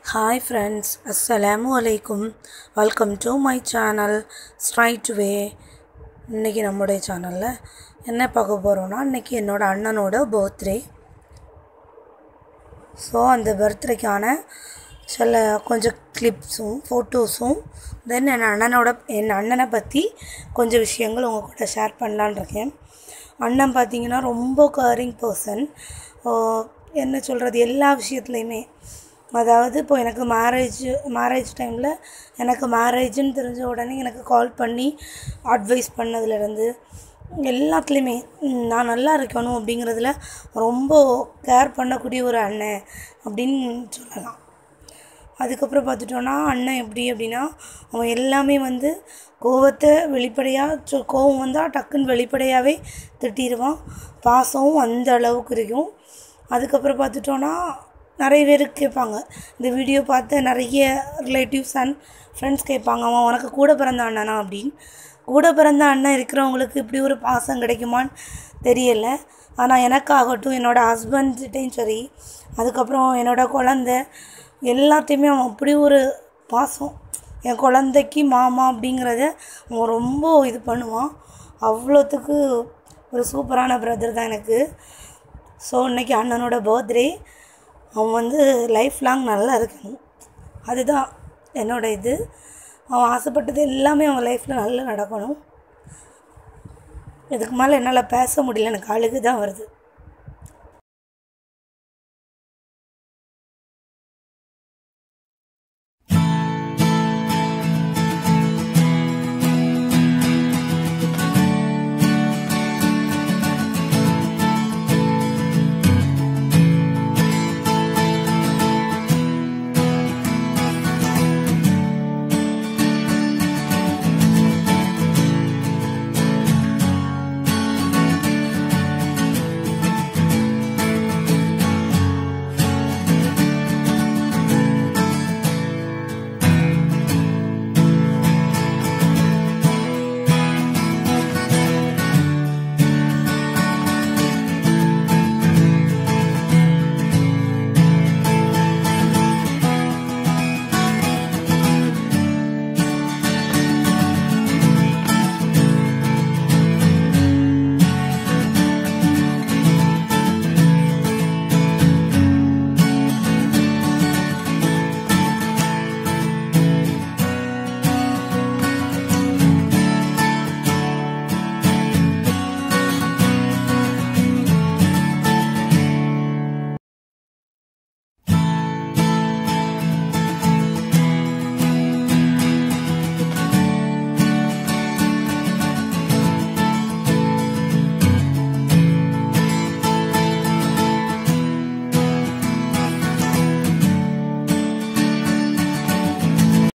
hi friends அஸ்ஸலாமு அலைக்கும் welcome to my channel straight way இன்றைக்கி நம்முடைய சேனலில் என்ன பார்க்க போகிறோன்னா இன்றைக்கி என்னோடய அண்ணனோட பர்த்டே ஸோ அந்த பர்த்டேக்கான சில கொஞ்சம் கிளிப்ஸும் ஃபோட்டோஸும் தென் என் அண்ணனோட என் அண்ணனை பற்றி கொஞ்சம் விஷயங்கள் உங்கள் கூட ஷேர் பண்ணலான்னு இருக்கேன் அண்ணன் பார்த்தீங்கன்னா ரொம்ப கேரிங் பர்சன் என்ன சொல்கிறது எல்லா விஷயத்துலையுமே அதாவது இப்போ எனக்கு மேரேஜ் மேரேஜ் டைமில் எனக்கு மேரேஜுன்னு தெரிஞ்ச உடனே எனக்கு கால் பண்ணி அட்வைஸ் பண்ணதுலேருந்து எல்லாத்துலேயுமே ம், நான் நல்லா இருக்கணும் அப்படிங்கிறதுல ரொம்ப கேர் பண்ணக்கூடிய ஒரு அண்ணன் அப்படின்னு சொல்லலாம் அதுக்கப்புறம் பார்த்துட்டோன்னா அண்ணன் எப்படி அப்படின்னா அவன் எல்லாமே வந்து கோவத்தை வெளிப்படையாக சொ கோவம் வந்தால் டக்குன்னு வெளிப்படையாகவே திட்டிடுவான் பாசமும் அந்த அளவுக்கு இருக்கும் அதுக்கப்புறம் பார்த்துட்டோன்னா நிறைய பேர் கேட்பாங்க இந்த வீடியோ பார்த்து நிறைய ரிலேட்டிவ்ஸ் அண்ட் ஃப்ரெண்ட்ஸ் கேட்பாங்க அவன் உனக்கு கூட பிறந்த அண்ணனா அப்படின்னு கூட பிறந்த அண்ணன் இருக்கிறவங்களுக்கு இப்படி ஒரு பாசம் கிடைக்குமான்னு தெரியலை ஆனால் எனக்காகட்டும் என்னோடய ஹஸ்பண்ட்கிட்டையும் சரி அதுக்கப்புறம் என்னோடய குழந்த எல்லாத்தையுமே அவன் அப்படி ஒரு பாசம் என் குழந்தைக்கு மாமா அப்படிங்கிறத அவன் ரொம்ப இது பண்ணுவான் அவ்வளோத்துக்கு ஒரு சூப்பரான பிரதர் தான் எனக்கு ஸோ இன்னைக்கு அண்ணனோட பர்த்டே அவன் வந்து லைஃப் லாங் நல்லா இருக்கணும் அதுதான் என்னோட இது அவன் ஆசைப்பட்டது எல்லாமே அவன் லைஃப்பில் நல்லா நடக்கணும் இதுக்கு மேலே என்னால் பேச முடியல எனக்கு அழுகு தான் வருது